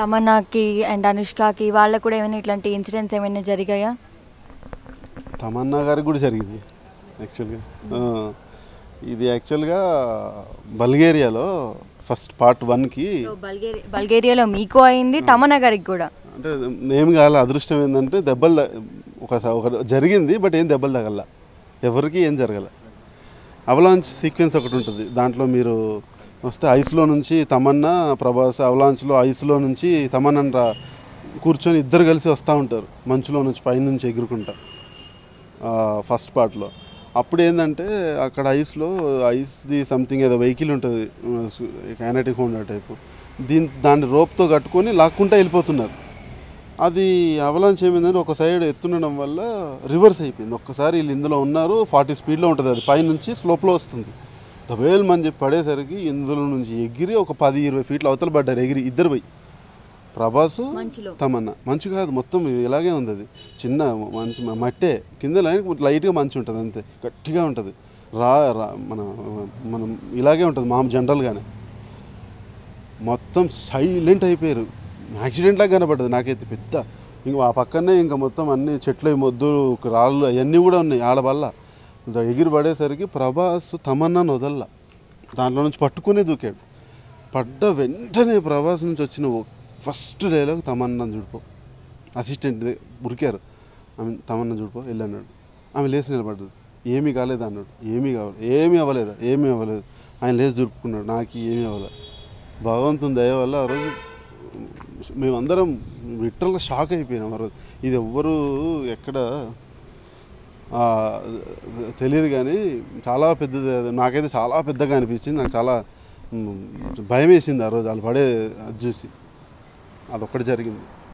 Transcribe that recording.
తమన్నాకి and అనుష్కకి వాళ్ళకు కూడా ఏమైనా ఇట్లాంటి ఇన్సిడెంట్స్ ఏమైనా జరిగాయా తమన్నా గారికి కూడా జరిగింది యాక్చువల్గా ఆ, ఇది యాక్చువల్గా బల్గేరియాలో ఫస్ట్ పార్ట్ వన్కి బల్గేరియా బల్గేరియాలో మీకు అయింది తమన్నా గారికి కూడా అంటే ఏం కాలే అదృష్టం ఏంటంటే దెబ్బలు త- ఒక ఒక జరిగింది బట్ ఏం దెబ్బలు తగల ఎవరికి ఏం జరగల అవలాంచ్ సీక్వెన్స్ ఒకటి ఉంటుంది దాంట్లో మీరు వస్తే ఐస్లో నుంచి తమన్నా ప్రభాస్ అవలాంచ్లో ఐస్లో నుంచి తమన్నా రా కూర్చొని ఇద్దరు కలిసి వస్తూ ఉంటారు మంచులో నుంచి పైనుంచి ఎగురుకుంటా ఫస్ట్ పార్ట్లో అప్పుడు ఏంటంటే అక్కడ ఐస్లో ఐస్ది సంథింగ్ ఏదో వెహికల్ ఉంటుంది కైనటిక్ హోండా టైపు దీని దాన్ని రోప్తో కట్టుకొని లాక్కుంటా వెళ్ళిపోతున్నారు అది అవలాంచ్ ఏమైందంటే ఒక సైడ్ ఎత్తుండడం వల్ల రివర్స్ అయిపోయింది ఒక్కసారి వీళ్ళు ఇందులో ఉన్నారు ఫార్టీ స్పీడ్లో ఉంటుంది అది పైనుంచి స్లోప్లో వస్తుంది డబేల్ మని చెప్పి పడేసరికి ఇందులో నుంచి ఎగిరి ఒక పది ఇరవై ఫీట్లు అవతల పడ్డారు ఎగిరి ఇద్దరు పోయి ప్రభాసు మంచులో. తమన్నా మంచు కాదు మొత్తం ఇది ఇలాగే ఉంది అది చిన్న మంచి మ- మట్టే కింద లైన్ లైట్గా మంచు ఉంటుంది అంతే గట్టిగా ఉంటుంది రా రా మన మనం ఇలాగే ఉంటుంది మామూలు జనరల్గానే మొత్తం సైలెంట్ అయిపోయారు యాక్సిడెంట్ లాగా కనపడ్డది నాకైతే పెద్ద ఇంక ఆ పక్కనే ఇంకా మొత్తం అన్ని చెట్లు మొద్దు రాళ్ళు అవన్నీ కూడా ఉన్నాయి ఆడ వల్ల ఎగిరి పడేసరికి ప్రభాస్ తమన్నాను వదల్లా దాంట్లో నుంచి పట్టుకునే దూకాడు పడ్డ వెంటనే ప్రభాస్ నుంచి వచ్చిన ఫస్ట్ డైలాగ్ తమన్నా చూడిపో అసిస్టెంట్ ఉరికారు ఆమె తమన్నా చూడిపో వెళ్ళన్నాడు ఆమె లేచి నిలబడ్డది ఏమీ కాలేదు అన్నాడు ఏమీ కావాలి ఏమీ అవ్వలేదా ఏమీ అవ్వలేదు ఆయన లేచి జరుపుకున్నాడు నాకు ఏమీ అవ్వలేదు భగవంతుని దయ వల్ల ఆ రోజు మేమందరం లిటరల్గా షాక్ అయిపోయినాం ఆ రోజు ఇది ఎవ్వరు ఎక్కడ ఆ, తెలియదు కానీ చాలా పెద్దది అది. నాకైతే చాలా పెద్దగా అనిపించింది నాకు చాలా మ్, భయం వేసింది ఆ రోజు వాళ్ళు పడే అది చూసి అదొక్కటి జరిగింది